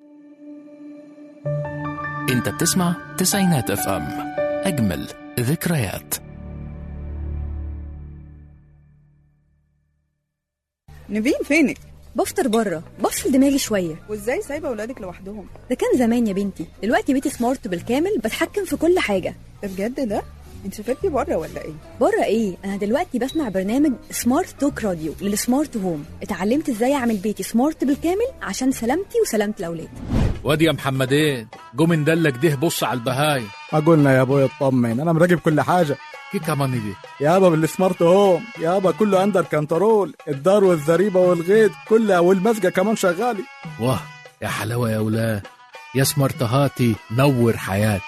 انت بتسمع تسعينات اف ام اجمل ذكريات نبين فينك بفطر بره بفصل دماغي شويه وازاي سايبه اولادك لوحدهم ده كان زمان يا بنتي دلوقتي بيتي سمارت بالكامل بتحكم في كل حاجه ده بجد ده انت سافرتي بره ولا ايه بره ايه انا دلوقتي بسمع برنامج سمارت توك راديو للسمارت هوم اتعلمت ازاي اعمل بيتي سمارت بالكامل عشان سلامتي وسلامه الاولاد وادي يا محمدين قوم ندلك ده بص على البهايم قلنا يا ابوي اطمن انا مراقب كل حاجه كي كمان دي يابا بالسمارت هوم يابا كله اندر كنترول الدار والزريبه والغيط كلها والمسجه كمان شغالي واه يا حلاوه يا ولاد يا سمرتهاتي نور حياتي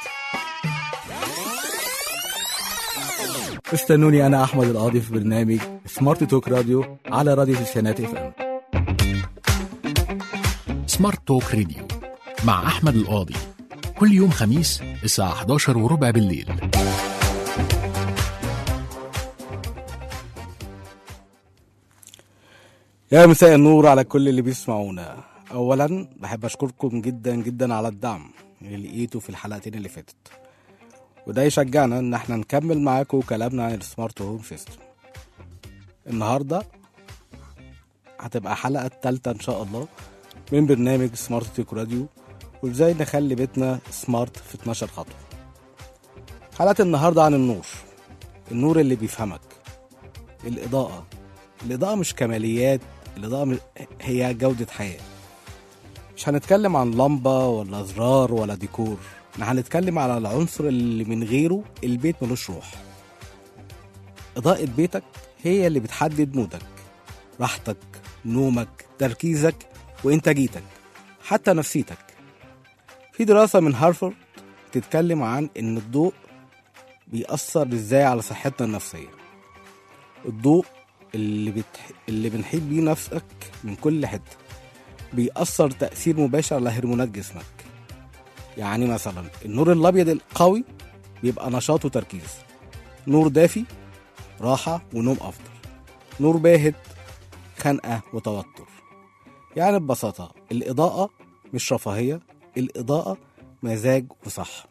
استنوني انا احمد القاضي في برنامج سمارت توك راديو على راديو تسعينات اف ام سمارت توك راديو مع احمد القاضي كل يوم خميس الساعه 11 وربع بالليل يا مساء النور على كل اللي بيسمعونا اولا بحب اشكركم جدا جدا على الدعم اللي لقيته في الحلقتين اللي فاتت وده يشجعنا ان احنا نكمل معاكم كلامنا عن السمارت هوم سيستم النهارده هتبقى حلقة التالتة ان شاء الله من برنامج سمارت تيك راديو وازاي نخلي بيتنا سمارت في 12 خطوة حلقة النهاردة عن النور النور اللي بيفهمك الإضاءة الإضاءة مش كماليات الإضاءة م- هي جودة حياة مش هنتكلم عن لمبة ولا زرار ولا ديكور احنا هنتكلم على العنصر اللي من غيره البيت ملوش روح إضاءة بيتك هي اللي بتحدد مودك راحتك نومك تركيزك وإنتاجيتك حتى نفسيتك في دراسة من هارفارد بتتكلم عن إن الضوء بيأثر إزاي على صحتنا النفسية الضوء اللي بتح... اللي بنحيط بيه نفسك من كل حتة بيأثر تأثير مباشر على هرمونات جسمك يعني مثلا النور الأبيض القوي بيبقى نشاط وتركيز نور دافي راحة ونوم أفضل نور باهت خنقة وتوتر يعني ببساطة الإضاءة مش رفاهية الإضاءة مزاج وصحة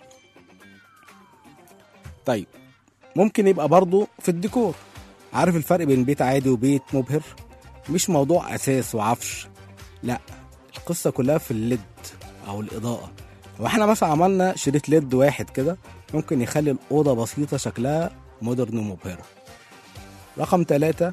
طيب ممكن يبقى برضو في الديكور عارف الفرق بين بيت عادي وبيت مبهر مش موضوع أساس وعفش لا القصة كلها في الليد أو الإضاءة لو احنا مثلا عملنا شريط ليد واحد كده ممكن يخلي الأوضة بسيطة شكلها مودرن ومبهرة رقم ثلاثة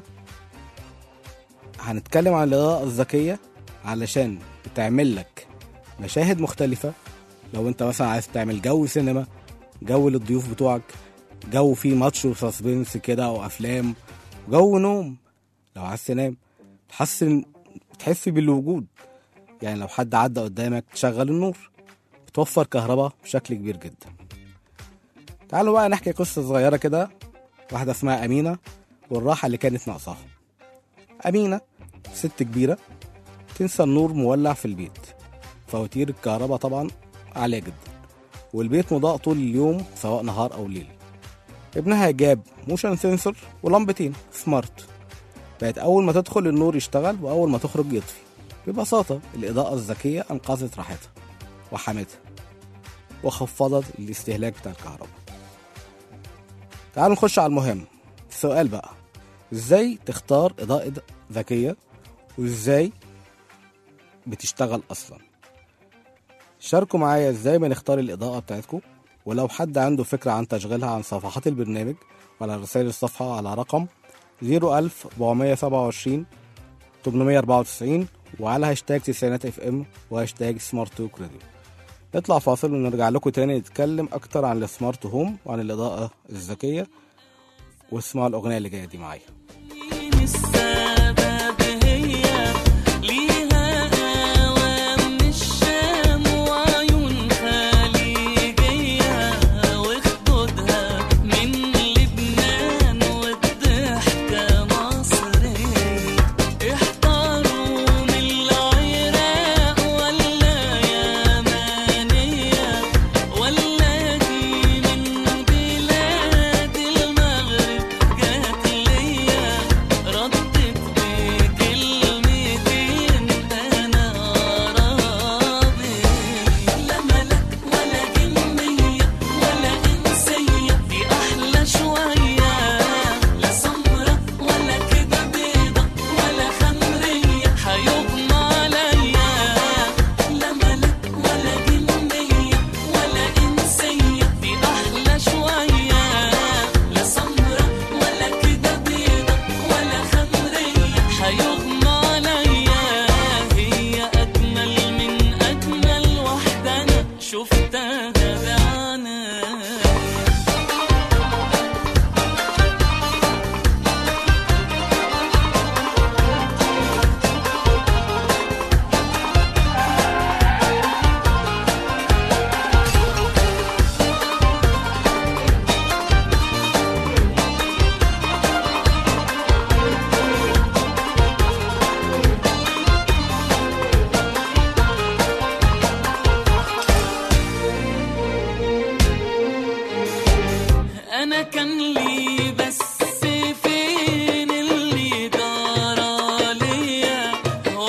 هنتكلم عن الإضاءة الذكية علشان بتعمل لك مشاهد مختلفة لو انت مثلا عايز تعمل جو سينما جو للضيوف بتوعك جو فيه ماتش وسسبنس كده او افلام جو نوم لو عايز تنام تحسن بتحس بالوجود يعني لو حد عدى قدامك تشغل النور بتوفر كهرباء بشكل كبير جدا تعالوا بقى نحكي قصة صغيرة كده واحدة اسمها أمينة والراحة اللي كانت ناقصاها أمينة ست كبيرة تنسى النور مولع في البيت فواتير الكهرباء طبعا عالية جدا والبيت مضاء طول اليوم سواء نهار أو ليل ابنها جاب موشن سنسور ولمبتين سمارت بقت أول ما تدخل النور يشتغل وأول ما تخرج يطفي ببساطة الإضاءة الذكية أنقذت راحتها وحمتها وخفضت الاستهلاك بتاع الكهرباء تعالوا نخش على المهم السؤال بقى ازاي تختار إضاءة ذكية وازاي بتشتغل أصلا شاركوا معايا ازاي بنختار الإضاءة بتاعتكم ولو حد عنده فكرة عن تشغيلها عن صفحات البرنامج وعلى رسائل الصفحة على رقم 01427 894 وعلى هاشتاج تسعينات اف ام وهاشتاج سمارت توك راديو نطلع فاصل ونرجع لكم تاني نتكلم اكتر عن السمارت هوم وعن الاضاءة الذكية واسمعوا الاغنية اللي جاية دي معايا السبب هي ليها هوا من الشام وعيون خليجية وخدودها من لبنان والضحكة مصرية احتاروا من العراق ولا يمانية ولا دي من بلاد المغرب جات ليا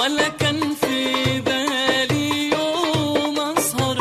ولا كان في بالي يوم أسهر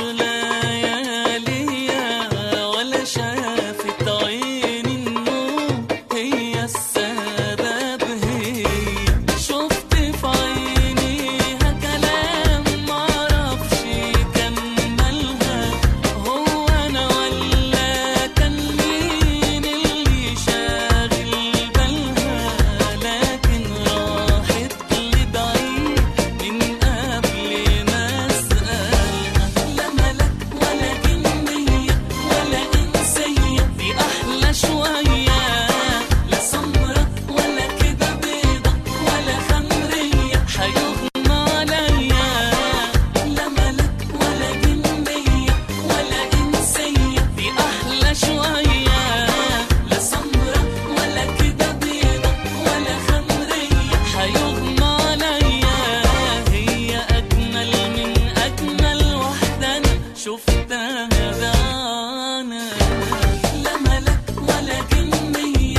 لياليا ولا شافت عيني النوم هي السبب هي شفت في عينيها كلام معرفش كملها هو أنا ولا كان مين اللي شاغل بالها لكن راحت لبعيد من قبل ما أسألها لا ملك ولا جنية ولا إنسية دي أحلى شوية لا سمرة ولا كده بيضة ولا خمرية حيغمى عليا لا ملك ولا جنية ولا إنسية دي أحلى شوية لا سمرة ولا كده بيضة ولا خمرية حيغمى عليا هي أجمل من أجمل واحدة أنا شفتها بعيني لا ملك ولا جنية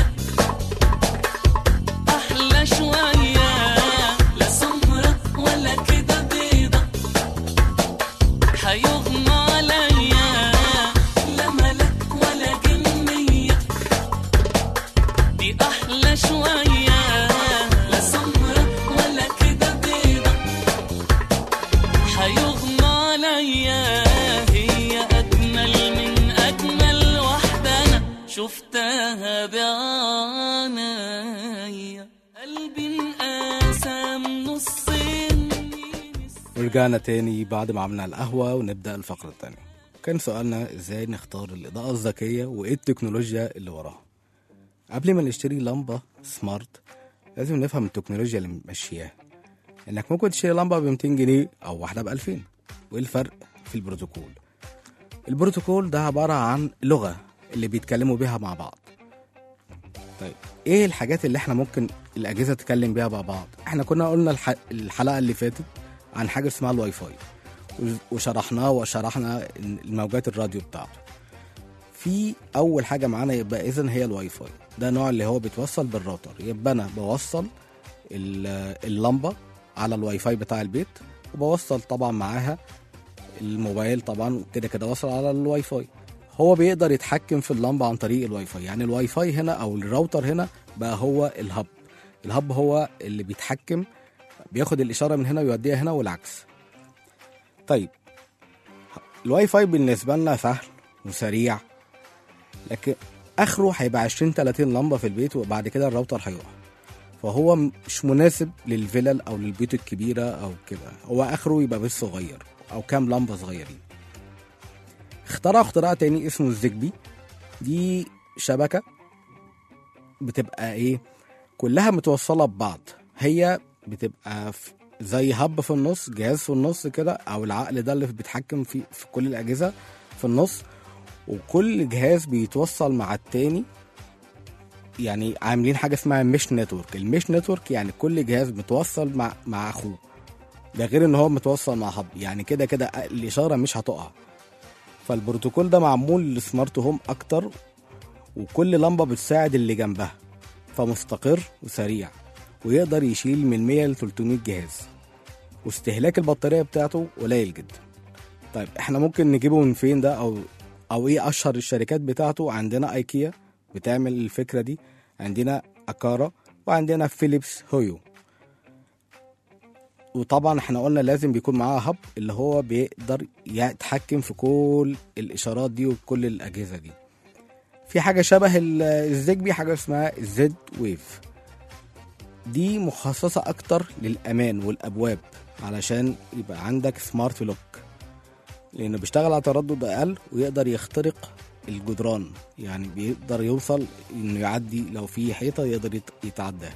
أحلى شوية لا سمرة ولا كده بيضة حيغمى عليا لا ملك ولا جنية دي أحلى شوية لا سمرة ولا كده بيضة حيغمى عليا هي أجمل من أجمل واحدة أنا شفتها بعيني قلبي انقسم نصين ورجعنا تاني بعد ما عملنا القهوة ونبدأ الفقرة التانية كان سؤالنا ازاي نختار الإضاءة الذكية وايه التكنولوجيا اللي وراها قبل ما نشتري لمبة سمارت لازم نفهم التكنولوجيا اللي ماشياها انك ممكن تشتري لمبة ب 200 جنيه او واحدة ب 2000 وايه الفرق في البروتوكول البروتوكول ده عبارة عن لغة اللي بيتكلموا بيها مع بعض طيب ايه الحاجات اللي احنا ممكن الاجهزه تتكلم بيها مع بعض احنا كنا قلنا الح... الحلقه اللي فاتت عن حاجه اسمها الواي فاي وز- وشرحناه وشرحنا الموجات الراديو بتاعته في اول حاجه معانا يبقى اذا هي الواي فاي ده نوع اللي هو بيتوصل بالراوتر يبقى انا بوصل ال- اللمبه على الواي فاي بتاع البيت وبوصل طبعا معاها الموبايل طبعا كده كده وصل على الواي فاي هو بيقدر يتحكم في اللمبه عن طريق الواي فاي يعني الواي فاي هنا او الراوتر هنا بقى هو الهب الهب هو اللي بيتحكم بياخد الاشاره من هنا ويوديها هنا والعكس طيب الواي فاي بالنسبه لنا سهل وسريع لكن اخره هيبقى 20 30 لمبه في البيت وبعد كده الراوتر هيقع فهو م- مش مناسب للفلل او للبيوت الكبيره او كده هو اخره يبقى بيت صغير او كام لمبه صغيرين اخترع اختراع تاني اسمه الزيجبي دي شبكه بتبقى ايه كلها متوصله ببعض هي بتبقى في زي هب في النص جهاز في النص كده او العقل ده اللي بيتحكم في في كل الاجهزه في النص وكل جهاز بيتوصل مع التاني يعني عاملين حاجه اسمها مش نتورك المش نتورك يعني كل جهاز متوصل مع مع اخوه ده غير ان هو متوصل مع هب يعني كده كده الاشاره مش هتقع فالبروتوكول ده معمول للسمارت هوم اكتر وكل لمبه بتساعد اللي جنبها فمستقر وسريع ويقدر يشيل من 100 ل 300 جهاز واستهلاك البطاريه بتاعته قليل جدا طيب احنا ممكن نجيبه من فين ده او او ايه اشهر الشركات بتاعته عندنا ايكيا بتعمل الفكره دي عندنا اكارا وعندنا فيليبس هويو وطبعا احنا قلنا لازم بيكون معاه هب اللي هو بيقدر يتحكم في كل الاشارات دي وكل الاجهزه دي في حاجه شبه ال- الزيجبي حاجه اسمها الزد ويف دي مخصصه اكتر للامان والابواب علشان يبقى عندك سمارت لوك لانه بيشتغل على تردد اقل ويقدر يخترق الجدران يعني بيقدر يوصل انه يعدي لو في حيطه يقدر يت- يتعداها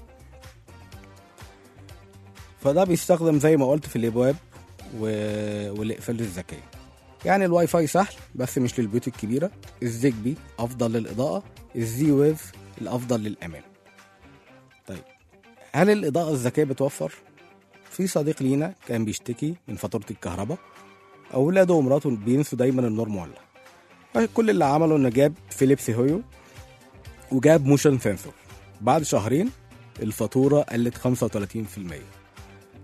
فده بيستخدم زي ما قلت في الابواب و... والاقفال الذكيه يعني الواي فاي سهل بس مش للبيوت الكبيره الزيجبي افضل للاضاءه الزي ويف الافضل للامان طيب هل الاضاءه الذكيه بتوفر في صديق لينا كان بيشتكي من فاتوره الكهرباء اولاده ومراته بينسوا دايما النور مولع كل اللي عمله انه جاب فيليبس هويو وجاب موشن سنسور بعد شهرين الفاتوره قلت 35%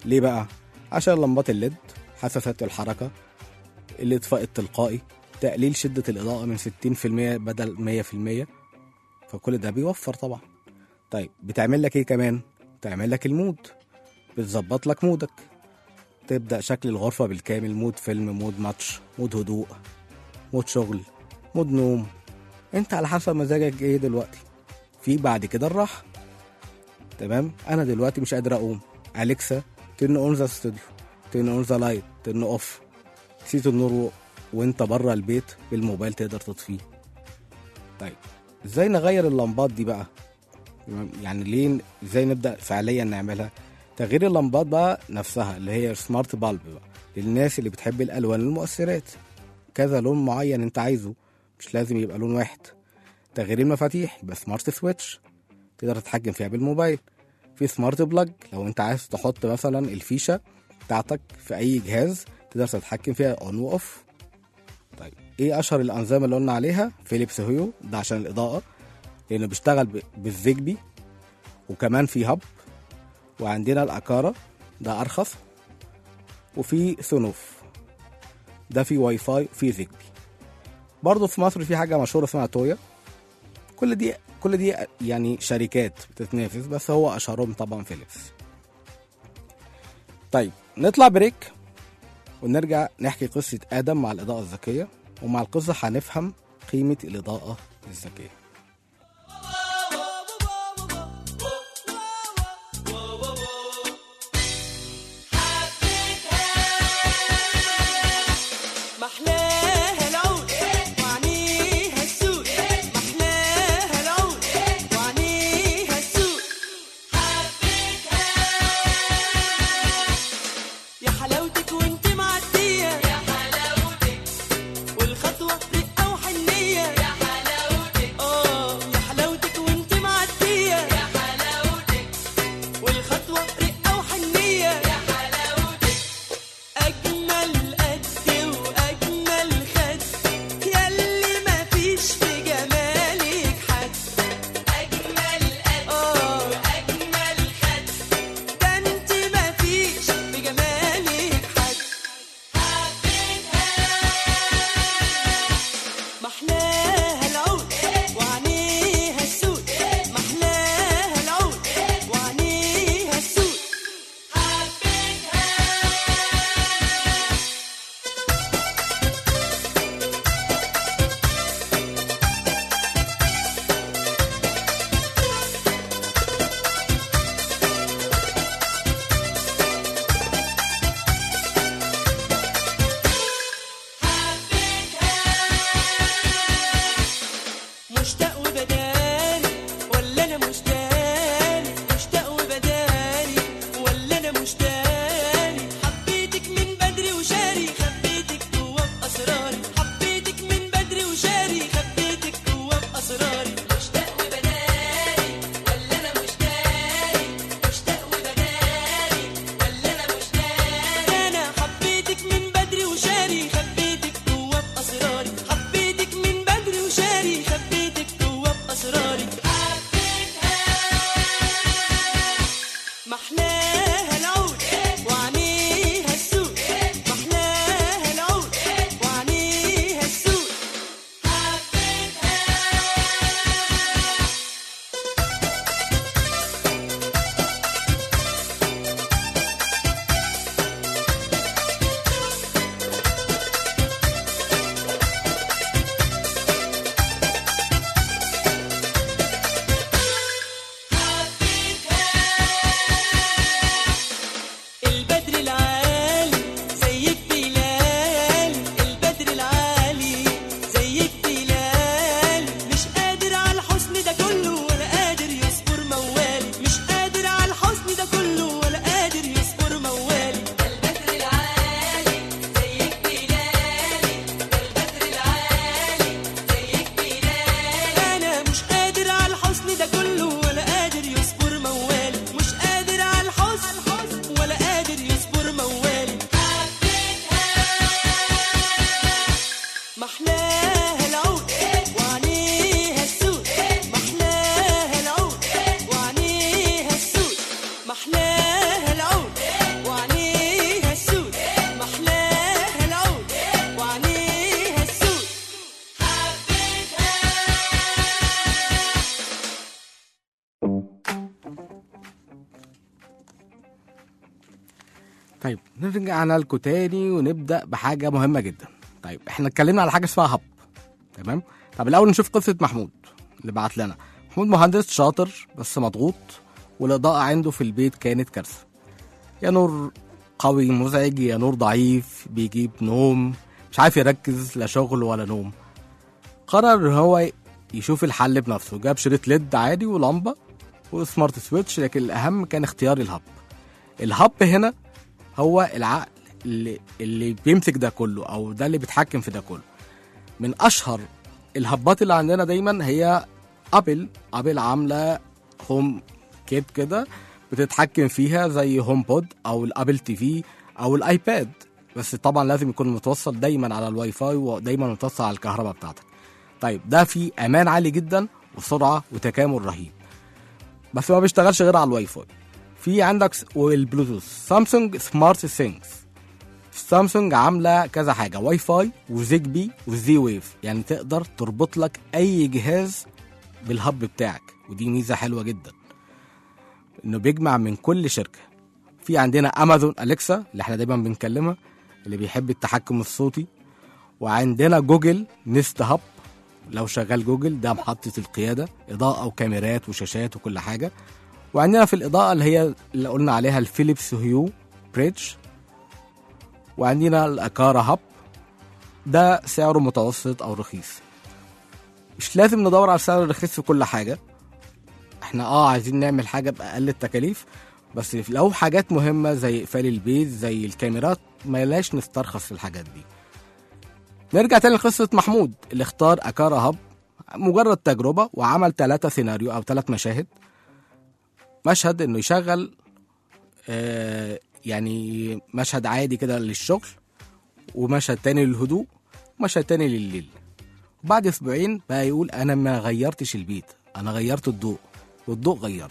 ليه بقى عشان لمبات الليد حساسات الحركه الاطفاء التلقائي تقليل شده الاضاءه من 60% بدل 100% فكل ده بيوفر طبعا طيب بتعمل لك ايه كمان تعمل لك المود بتظبط لك مودك تبدا شكل الغرفه بالكامل مود فيلم مود ماتش مود هدوء مود شغل مود نوم انت على حسب مزاجك ايه دلوقتي في بعد كده الراحه تمام انا دلوقتي مش قادر اقوم اليكسا ترن اون ذا ستوديو ترن اون ذا لايت ترن اوف نسيت النور و... وانت بره البيت بالموبايل تقدر تطفيه طيب ازاي نغير اللمبات دي بقى تمام؟ يعني ليه ازاي نبدا فعليا نعملها تغيير اللمبات بقى نفسها اللي هي سمارت بالب بقى للناس اللي بتحب الالوان المؤثرات كذا لون معين انت عايزه مش لازم يبقى لون واحد تغيير المفاتيح يبقى سمارت سويتش تقدر تتحكم فيها بالموبايل في سمارت بلاج لو انت عايز تحط مثلا الفيشه بتاعتك في اي جهاز تقدر تتحكم فيها اون واوف طيب ايه اشهر الانظمه اللي قلنا عليها فيليبس هيو ده عشان الاضاءه لانه بيشتغل ب- بالزيجبي وكمان في هب وعندنا الاكارا ده ارخص وفي سونوف ده في واي فاي في زيجبي برضه في مصر في حاجه مشهوره اسمها تويا كل دي كل دي يعني شركات بتتنافس بس هو اشهرهم طبعا فيليبس طيب نطلع بريك ونرجع نحكي قصة آدم مع الإضاءة الذكية ومع القصة هنفهم قيمة الإضاءة الذكية محلاها العود وعنيها السود محلاها العود وعنيها السود يا حلاوتك وانت معدية يا حلاوتك والخطوة رقة وحنية يا حلاوتك اه طيب نرجعنا لكم تاني ونبدا بحاجه مهمه جدا طيب احنا اتكلمنا على حاجه اسمها هب تمام طب الاول نشوف قصه محمود اللي بعت لنا محمود مهندس شاطر بس مضغوط والاضاءه عنده في البيت كانت كارثه يا نور قوي مزعج يا نور ضعيف بيجيب نوم مش عارف يركز لا شغل ولا نوم قرر ان هو يشوف الحل بنفسه جاب شريط ليد عادي ولمبه وسمارت سويتش لكن الاهم كان اختيار الهب الهب هنا هو العقل اللي, اللي بيمسك ده كله او ده اللي بيتحكم في ده كله من اشهر الهبات اللي عندنا دايما هي ابل ابل عامله هوم كيت كده بتتحكم فيها زي هوم بود او الابل تي في او الايباد بس طبعا لازم يكون متوصل دايما على الواي فاي ودايما متوصل على الكهرباء بتاعتك طيب ده فيه امان عالي جدا وسرعه وتكامل رهيب بس ما بيشتغلش غير على الواي فاي في عندك س- والبلوتوث سامسونج سمارت سينكس سامسونج عامله كذا حاجه واي فاي وزيجبي وزي ويف يعني تقدر تربط لك اي جهاز بالهب بتاعك ودي ميزه حلوه جدا انه بيجمع من كل شركه في عندنا امازون اليكسا اللي احنا دايما بنكلمها اللي بيحب التحكم الصوتي وعندنا جوجل نست هاب لو شغال جوجل ده محطة القيادة إضاءة وكاميرات وشاشات وكل حاجة وعندنا في الإضاءة اللي هي اللي قلنا عليها الفيليبس هيو بريدج وعندنا الأكارا هاب ده سعره متوسط أو رخيص مش لازم ندور على السعر الرخيص في كل حاجة احنا اه عايزين نعمل حاجة بأقل التكاليف بس لو حاجات مهمة زي إقفال البيت زي الكاميرات ملاش نسترخص في الحاجات دي نرجع تاني لقصة محمود اللي اختار أكارا هاب مجرد تجربة وعمل ثلاثة سيناريو أو ثلاث مشاهد مشهد إنه يشغل آه يعني مشهد عادي كده للشغل ومشهد تاني للهدوء ومشهد تاني لليل بعد أسبوعين بقى يقول أنا ما غيرتش البيت أنا غيرت الضوء والضوء غيره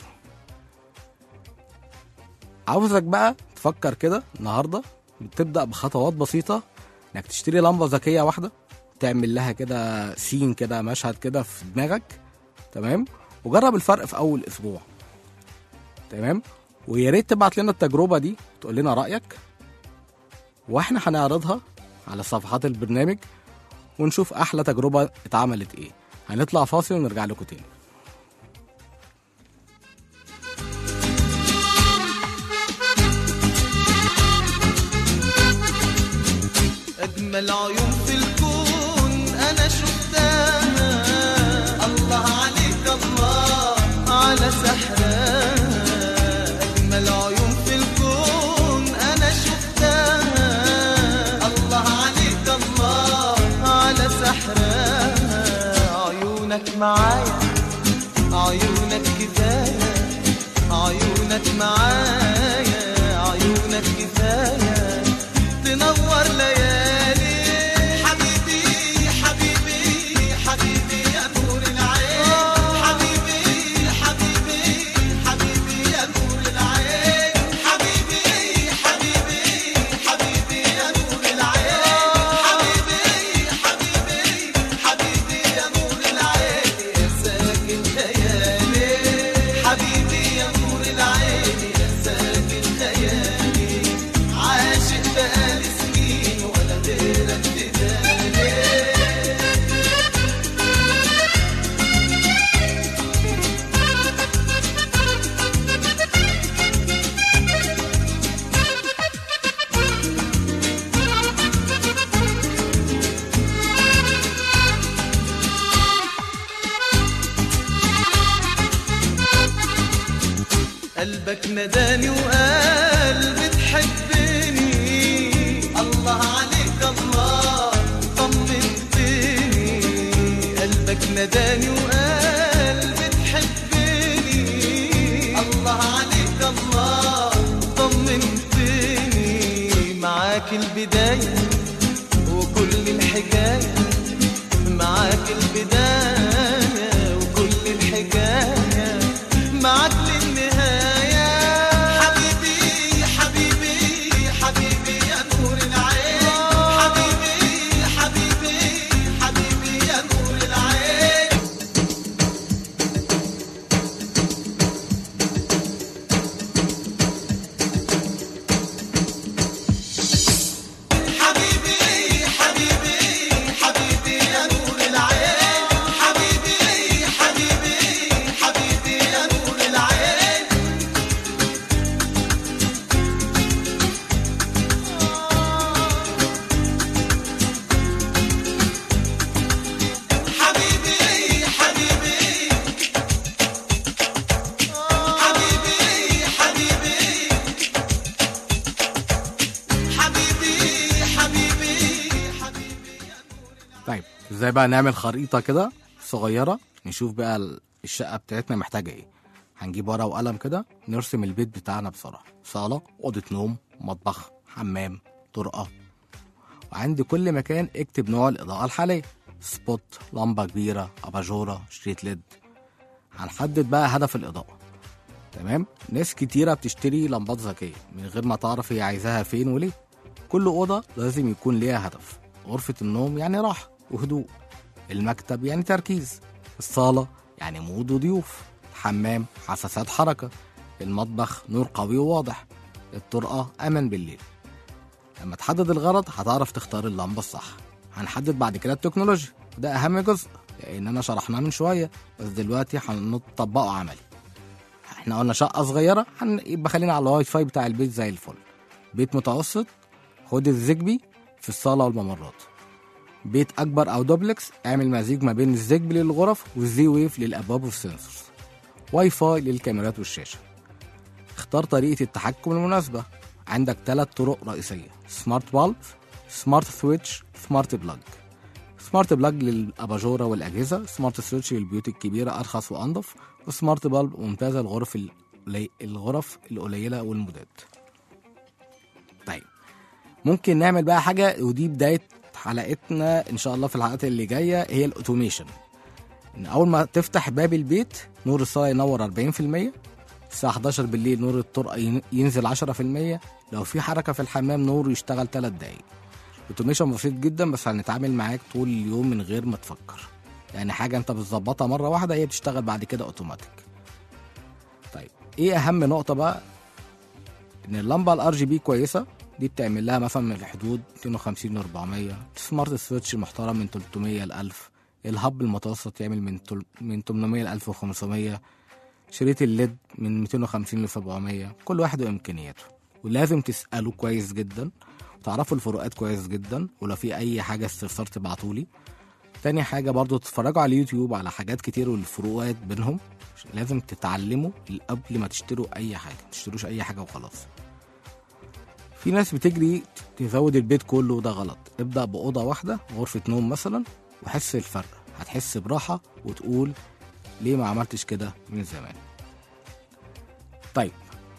عاوزك بقى تفكر كده النهارده تبدأ بخطوات بسيطة انك تشتري لمبه ذكيه واحده تعمل لها كده سين كده مشهد كده في دماغك تمام وجرب الفرق في اول اسبوع تمام ويا ريت تبعت لنا التجربه دي تقول لنا رايك واحنا هنعرضها على صفحات البرنامج ونشوف احلى تجربه اتعملت ايه هنطلع فاصل ونرجع لكم تاني أجمل عيون في الكون أنا شفتها الله عليك الله على سحرها أجمل عيون في الكون أنا شفتها الله عليك الله على سحرها عيونك معايا عيونك كفاية عيونك معايا عيونك كفاية تنور ليالي حبيبي حبيبي حبيبي يا نور العين حبيبي حبيبي حبيبي يا نور العين حبيبي حبيبي حبيبي يا نور العين حبيبي حبيبي حبيبي يا نور العين يا ساكن خيالي حبيبي يا نور العين يا ساكن خيالي عاشق بقالي سنين ولا غيرك تداني قلبك نداني وقال بتحبني الله عليك الله طمنتني قلبك نداني وقال بتحبني الله عليك الله طمنتني معاك البداية وكل الحكاية معاك البداية وكل الحكاية معاك للنهاية حبيبي حبيبي حبيبي يا نور العين حبيبي حبيبي حبيبي يا نور العين طيب ازاي بقى نعمل خريطة كده صغيرة نشوف بقى ال- الشقة بتاعتنا محتاجة ايه هنجيب ورقة وقلم كده نرسم البيت بتاعنا بسرعة صالة أوضة نوم مطبخ حمام طرقة وعند كل مكان اكتب نوع الإضاءة الحالية سبوت لمبة كبيرة أباجورة شريط ليد هنحدد بقى هدف الإضاءة تمام ناس كتيرة بتشتري لمبات ذكية من غير ما تعرف هي عايزاها فين وليه كل أوضة لازم يكون ليها هدف غرفة النوم يعني راحة وهدوء المكتب يعني تركيز الصالة يعني مود وضيوف الحمام حساسات حركة المطبخ نور قوي وواضح الطرقة أمن بالليل لما تحدد الغرض هتعرف تختار اللمبة الصح هنحدد بعد كده التكنولوجيا وده أهم جزء لأننا شرحناه من شوية بس دلوقتي هنطبقه عملي احنا قلنا شقة صغيرة هن- يبقى خلينا على الواي فاي بتاع البيت زي الفل بيت متوسط خد الزجبي في الصالة والممرات بيت أكبر أو دوبلكس اعمل مزيج ما بين الزجبي للغرف والزي ويف للأبواب والسنسورز واي فاي للكاميرات والشاشة اختار طريقة التحكم المناسبة عندك ثلاث طرق رئيسية سمارت بالب سمارت سويتش سمارت بلاج سمارت بلاج للأباجورة والأجهزة سمارت سويتش للبيوت الكبيرة أرخص وأنظف وسمارت بالب ممتازة للغرف القلي- الغرف القليلة والمودات طيب ممكن نعمل بقى حاجة ودي بداية حلقتنا إن شاء الله في الحلقات اللي جاية هي الأوتوميشن إن أول ما تفتح باب البيت نور الصالة ينور 40% الساعة 11 بالليل نور الطرقة ين- ينزل 10% لو في حركة في الحمام نور يشتغل 3 دقايق اوتوميشن بسيط جدا بس هنتعامل معاك طول اليوم من غير ما تفكر يعني حاجة انت بتظبطها مرة واحدة هي بتشتغل بعد كده اوتوماتيك طيب ايه اهم نقطة بقى ان اللمبة الار جي بي كويسة دي بتعمل لها مثلا من الحدود 250 ل 400 سمارت سويتش محترم من 300 ل 1000 الهب المتوسط يعمل من تل... من 800 ل 1500 شريط الليد من 250 ل 700 كل واحد وامكانياته ولازم تساله كويس جدا وتعرفوا الفروقات كويس جدا ولو في اي حاجه استفسار تبعتولي تاني حاجه برضو تتفرجوا على اليوتيوب على حاجات كتير والفروقات بينهم لازم تتعلموا قبل ما تشتروا اي حاجه ما تشتروش اي حاجه وخلاص في ناس بتجري تزود البيت كله وده غلط ابدا باوضه واحده غرفه نوم مثلا وحس الفرق هتحس براحه وتقول ليه ما عملتش كده من زمان طيب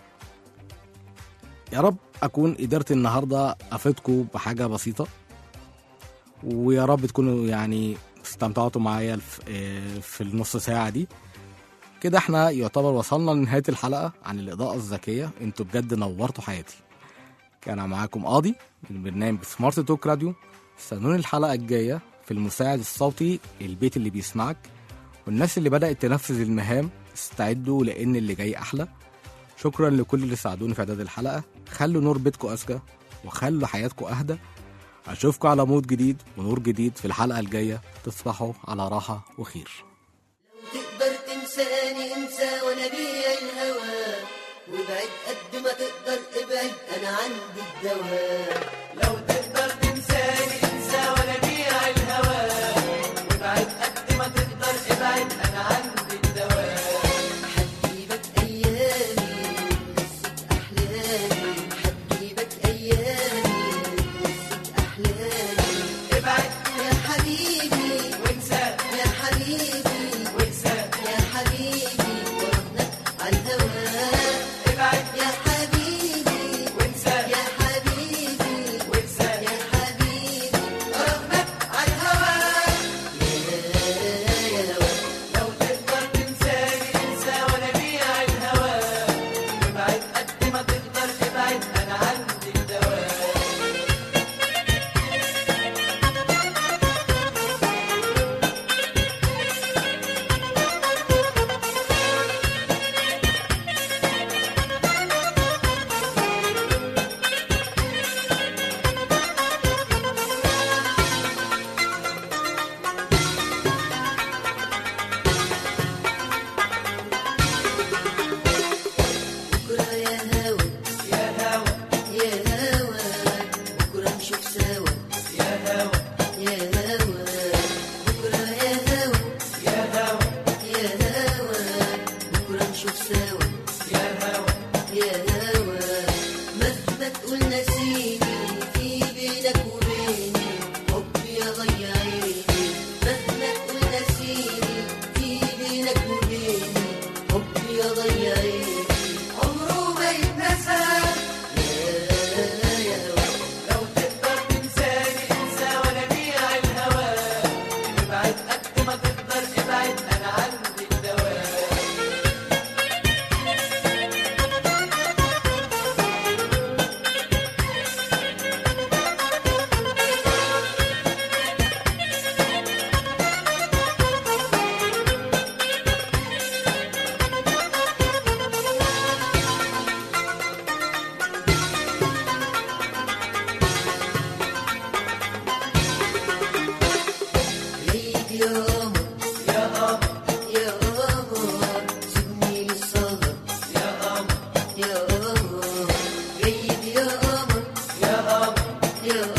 يا رب اكون قدرت النهارده افيدكم بحاجه بسيطه ويا رب تكونوا يعني استمتعتوا معايا الف- آه، في النص ساعه دي كده احنا يعتبر وصلنا لنهايه الحلقه عن الاضاءه الذكيه انتوا بجد نورتوا حياتي كان معاكم قاضي من برنامج سمارت توك راديو استنوني الحلقه الجايه في المساعد الصوتي البيت اللي بيسمعك والناس اللي بدأت تنفذ المهام استعدوا لأن اللي جاي أحلى شكرا لكل اللي ساعدوني في إعداد الحلقة خلوا نور بيتكم أذكى وخلوا حياتكم أهدى أشوفكم على مود جديد ونور جديد في الحلقة الجاية تصبحوا على راحة وخير تقدر تنساني انسى وانا بيا الهوى وابعد قد ما تقدر ابعد انا عندي الدواء لو تقدر تنساني انسى وانا بيا الهوى وابعد قد ما تقدر ابعد انا عندي الدواء حبيبك ايامي قصة احلامي حبيبك ايامي قصة احلامي ابعد يا حبيبي وانسى يا حبيبي وانسى يا حبيبي ورحنا على الهواء ابعد يا حبيبي وانسى يا حبيبي وانسى يا